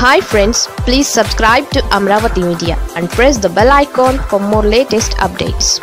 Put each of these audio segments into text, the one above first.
hi friends please subscribe to Amaravati media and press the bell icon for more latest updates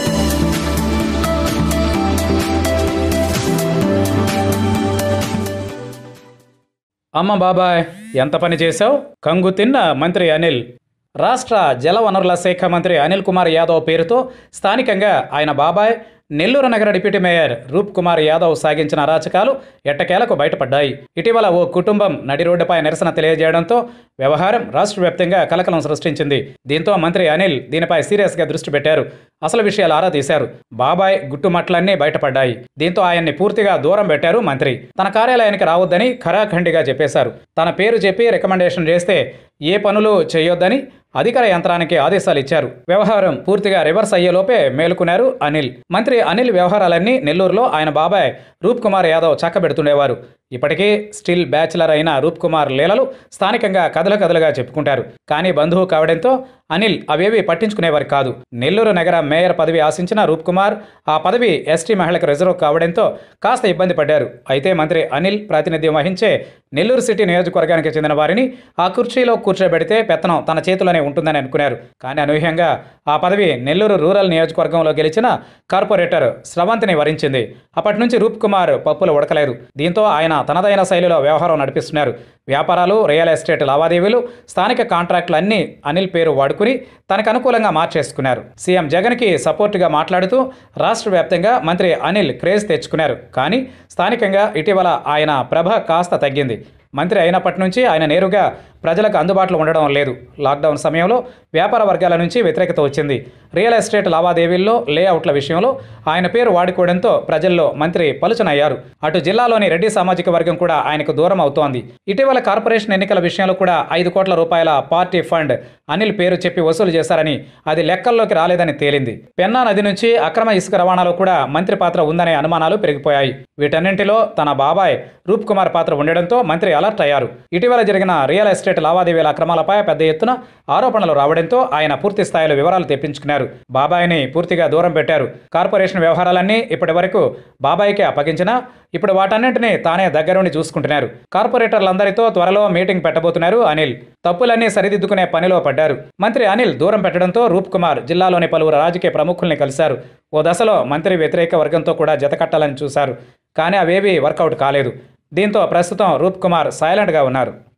అమ్మ బాబాయ్ ఎంత పని చేశావు కంగు తిన్న మంత్రి అనిల్ రాష్ట్ర జలవనరుల శాఖ మంత్రి అనిల్ కుమార్ యాదవ్ పేరుతో స్థానికంగా ఆయన బాబాయ్ నెల్లూరు నగర డిప్యూటీ మేయర్ రూప్ కుమార్ యాదవ్ సాగించిన అరాచకాలు ఎట్టకేలకు బయటపడ్డాయి ఇటీవల ఓ కుటుంబం నడి రోడ్డుపై నిరసన తెలియజేయడంతో వ్యవహారం రాష్ట్ర వ్యాప్తంగా కలకలం సృష్టించింది దీంతో మంత్రి అనిల్ దీనిపై సీరియస్గా దృష్టి పెట్టారు అసలు విషయాలు ఆరా తీశారు బాబాయ్ గుట్టుమట్లన్నీ బయటపడ్డాయి దీంతో ఆయన్ని పూర్తిగా దూరం పెట్టారు మంత్రి తన కార్యాలయానికి రావద్దని ఖరాఖండిగా చెప్పేశారు తన పేరు చెప్పి రికమెండేషన్ చేస్తే ఏ పనులు చేయొద్దని అధికార యంత్రానికి ఆదేశాలు ఇచ్చారు వ్యవహారం పూర్తిగా రివర్స్ అయ్యేలోపే మేలుకున్నారు అనిల్ మంత్రి అనిల్ వ్యవహారాలన్నీ నెల్లూరులో ఆయన బాబాయ్ రూప్ కుమార్ యాదవ్ చక్కబెడుతుండేవారు ఇప్పటికీ స్టిల్ బ్యాచిలర్ అయిన రూప్ కుమార్ లీలలు స్థానికంగా కథలు కథలుగా చెప్పుకుంటారు కానీ బంధువు కావడంతో అనిల్ అవేవి పట్టించుకునేవారు కాదు నెల్లూరు నగర మేయర్ పదవి ఆశించిన రూప్ కుమార్ ఆ పదవి ఎస్టీ మహిళకు రిజర్వ్ కావడంతో కాస్త ఇబ్బంది పడ్డారు అయితే మంత్రి అనిల్ ప్రాతినిధ్యం వహించే నెల్లూరు సిటీ నియోజకవర్గానికి చెందిన వారిని ఆ కుర్చీలో కూర్చోబెడితే పెత్తనం తన చేతిలోనే ఉంటుందని అనుకున్నారు కానీ అనూహ్యంగా ఆ పదవి నెల్లూరు రూరల్ నియోజకవర్గంలో గెలిచిన కార్పొరేటర్ స్రవంతిని వరించింది అప్పటి నుంచి రూప్ కుమార్ పప్పులు ఉడకలేరు దీంతో ఆయన తనదైన శైలిలో వ్యవహారం నడిపిస్తున్నారు వ్యాపారాలు రియల్ ఎస్టేట్ లావాదేవీలు స్థానిక కాంట్రాక్టులు అన్నీ అనిల్ పేరు వాడుకుని తనకు అనుకూలంగా మార్చేసుకున్నారు సీఎం జగన్కి సపోర్టుగా మాట్లాడుతూ రాష్ట్ర వ్యాప్తంగా మంత్రి అనిల్ క్రేజ్ తెచ్చుకున్నారు కానీ స్థానికంగా ఇటీవల ఆయన ప్రభ కాస్త తగ్గింది మంత్రి అయినప్పటి నుంచి ఆయన నేరుగా ప్రజలకు అందుబాటులో ఉండడం లేదు లాక్డౌన్ సమయంలో వ్యాపార వర్గాల నుంచి వ్యతిరేకత వచ్చింది రియల్ ఎస్టేట్ లావాదేవీల్లో లేఅవుట్ల విషయంలో ఆయన పేరు వాడుకోవడంతో ప్రజల్లో మంత్రి పలుచనయ్యారు అటు జిల్లాలోని రెడ్డి సామాజిక వర్గం కూడా ఆయనకు దూరం అవుతోంది ఇటీవల కార్పొరేషన్ ఎన్నికల విషయంలో కూడా ఐదు కోట్ల రూపాయల పార్టీ ఫండ్ అనిల్ పేరు చెప్పి వసూలు చేశారని అది లెక్కల్లోకి రాలేదని తేలింది పెన్నా నది నుంచి అక్రమ ఇసుక రవాణాలో కూడా మంత్రి పాత్ర ఉందనే అనుమానాలు పెరిగిపోయాయి వీటన్నింటిలో తన బాబాయ్ రూప్ కుమార్ పాత్ర ఉండడంతో మంత్రి అలర్ట్ అయ్యారు ఇటీవల జరిగిన రియల్ ఎస్టేట్ లావాదేవీల అక్రమాలపై పెద్ద ఎత్తున ఆరోపణలు రావడంతో ఆయన పూర్తి స్థాయిలో వివరాలు తెప్పించుకున్నారు బాబాయిని పూర్తిగా దూరం పెట్టారు కార్పొరేషన్ వ్యవహారాలన్నీ ఇప్పటి వరకు బాబాయికే అప్పగించినా ఇప్పుడు వాటన్నింటినీ తానే దగ్గరుండి చూసుకుంటున్నారు కార్పొరేటర్లందరితో త్వరలో మీటింగ్ పెట్టబోతున్నారు అనిల్ తప్పులన్నీ సరిదిద్దుకునే పనిలో పడ్డారు మంత్రి అనిల్ దూరం పెట్టడంతో రూప్ కుమార్ జిల్లాలోని పలువురు రాజకీయ ప్రముఖుల్ని కలిశారు ఓ దశలో మంత్రి వ్యతిరేక వర్గంతో కూడా జతకట్టాలని చూశారు కానీ అవేవీ వర్కౌట్ కాలేదు దీంతో ప్రస్తుతం రూప్ కుమార్ సైలెంట్గా ఉన్నారు